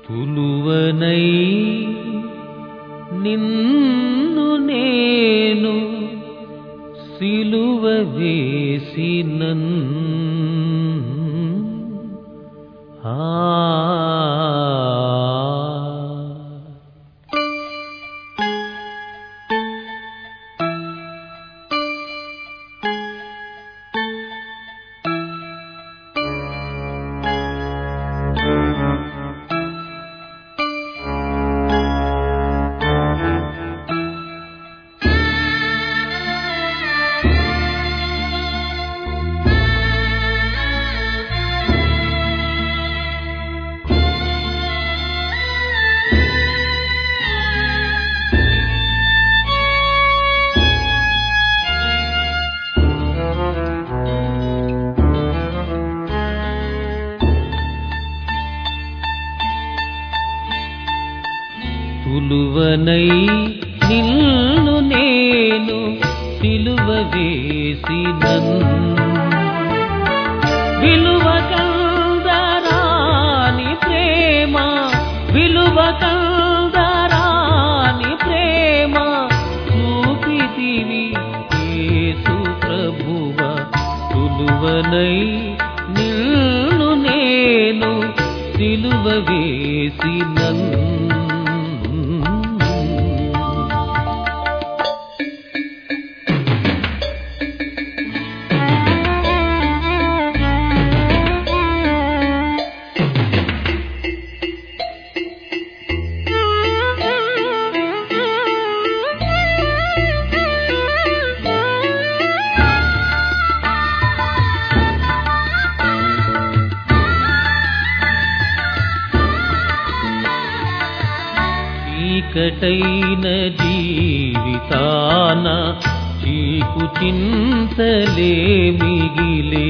తులువనై నిన్ను నేను సిలువ వేసినన్ ఆ తులువనై నిన్ను నేను సిలువ వేసినన్ విలువ కందరాని ప్రేమ విలువ కందరాని ప్రేమ చూపితివి యేసు ప్రభువ తులువనై నిన్ను నేను సిలువ వేసినన్ చీకటైన జీవితాన చీకు చింతలే మిగిలే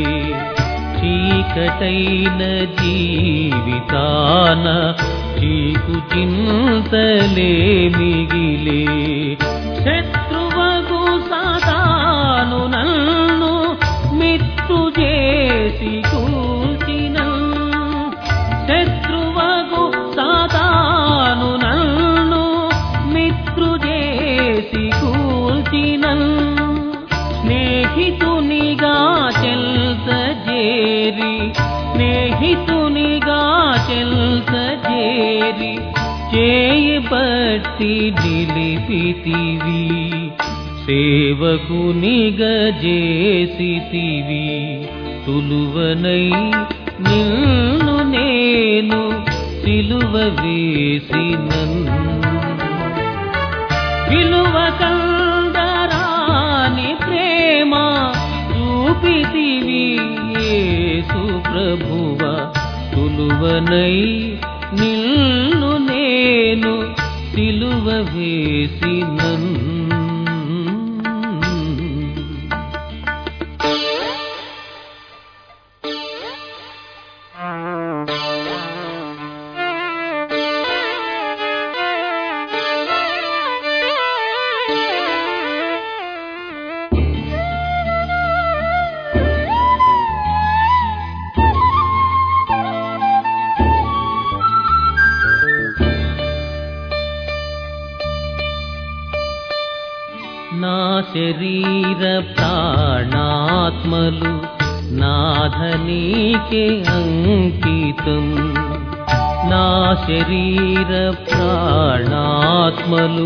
చీకటైన జీవితాన చీకు చింతలే మిగిలే శత్రువగు సాతాను నన్ను మిత్తు చేసి కూల్చిన శత్రువగు సాతాను నన్ను మిత్రు చేసి కూల్చినన్ స్నేహితునిగా చెల్త చేరి స్నేహితునిగా చెల్త చేరి చేయబట్టి నిలిపితివి సేవకునిగా చేసితివి తులువనై నిన్ను నేను సిలువ వేసినన్ విలువ కందరాని ప్రేమ చూపితివి యేసు ప్రభువ తులువనై నిన్ను నేను సిలువ వేసినన్ నా శరీర ప్రాణాత్మలు నాధనీకే అంకితం నా శరీర ప్రాణాత్మలు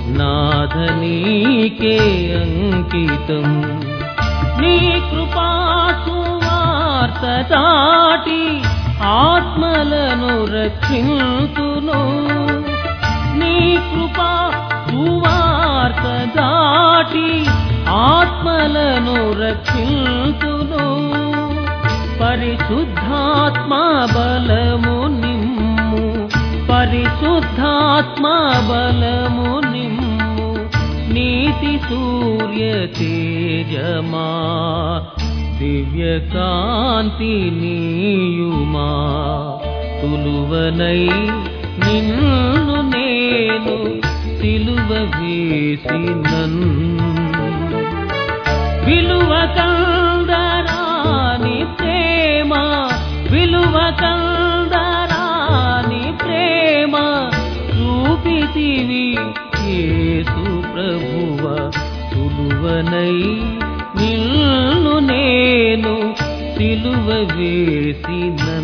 నాధనీకే అంకితం నీ కృపా సువార్త దాటి ఆత్మలను రక్షింతును నీ కృపా సువార్త దాటి ఆత్మలను రక్షింతును పరిశుద్ధాత్మ బలము నిమ్ము పరిశుద్ధాత్మ బలము నిమ్ము నీతి సూర్య తేజమా దివ్య కాంతి నీయుమా తులువనై నిన్ను నేను సిలువ వేసినన్ విలువ కందరాని ప్రేమ విలువ కందరాని ప్రేమ చేసివి యేసు ప్రభువ సులువనై నిన్ను నేను సిలువ వేసినను